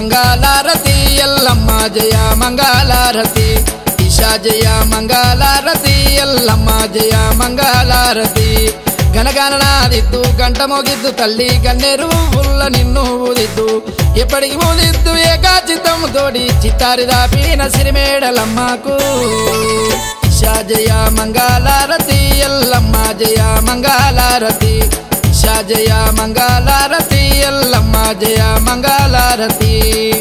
మంగళారతి ఎల్లమ్మ జయ మంగళారతి ఈశా జయ మంగళారతి ఎల్లమ్మ జయ మంగళారతి గనగననాదిద్దు గంట మోగిద్దు తల్లి గన్నేరు పుల్ల నిన్ను ఊదిద్దు ఎప్పటికి ఊదిద్దు ఏకాచితం తోడి చిత్తారి దాపిన సిరిమేడలమ్మకు ఈశా జయ మంగళారతి ఎల్లమ్మ జయ మంగళారతి ఈశా జయ మంగళారతి ఎల్లమ్మ జయ మంగళారతి